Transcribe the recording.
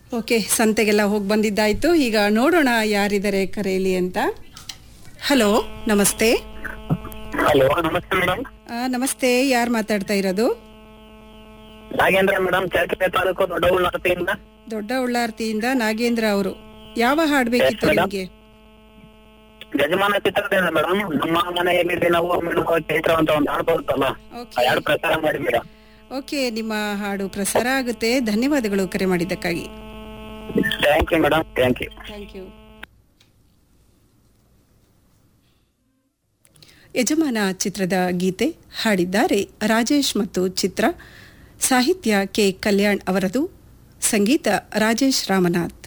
Okay ಸಂತೆಗೆಲ್ಲ ಹೋಗಿ ಬಂದಿದ್ದಾಯ್ತು ಈಗ ನೋಡೋಣ ಯಾರಿದ್ದಾರೆ ಕರೆಯಲ್ಲಿ ಅಂತ ಹಲೋ ನಮಸ್ತೆ ಹಲೋ ನಮಸ್ತೆ ಮೇಡಮ್ ಆ, ನಮಸ್ತೆ ಯಾರು ಮಾತಾಡ್ತಾ ಇರೋದು ನಾಗೇಂದ್ರ ಮೇಡಮ್ ಚಳ್ಳಕೆರೆ ತಾಲೂಕು ದೊಡ್ಡ ಉಳ್ಳಾರತಿಯಿಂದ ದೊಡ್ಡ ಉಳ್ಳಾರ್ತಿಯಿಂದ ನಾಗೇಂದ್ರ ಅವರು ಯಾವ ಹಾಡು ಬೇಕಿತ್ತು Yes, madam. ನಿಮಗೆ ಯಜಮಾನ ಚಿತ್ರದಿಂದ ಮೇಡಮ್ ನಮ್ಮ ಮನೆಯಲ್ಲಿ ನಾವು ಮಿಡುವ ಚೈತ್ರ ಅಂತ ಒಂದು ಹಾಡು ಬರುತ್ತಲ್ಲ ಓಕೆ ಆ ಹಾಡು ಪ್ರಚಾರ ಮಾಡಿ ಮೇಡಮ್ ಓಕೆ ನಿಮ್ಮ ಹಾಡು ಪ್ರಸಾರ ಆಗುತ್ತೆ ಧನ್ಯವಾದಗಳು ಕರೆ ಮಾಡಿದ್ದಕ್ಕಾಗಿ thank you madam thank you thank you Yajamana ಚಿತ್ರದ ಗೀತೆ ಹಾಡಿದ್ದಾರೆ ರಾಜೇಶ್ ಮತ್ತು ಚಿತ್ರ ಸಾಹಿತ್ಯ ಕೆ ಕಲ್ಯಾಣ್ ಅವರದು ಸಂಗೀತ ರಾಜೇಶ್ ರಾಮನಾಥ್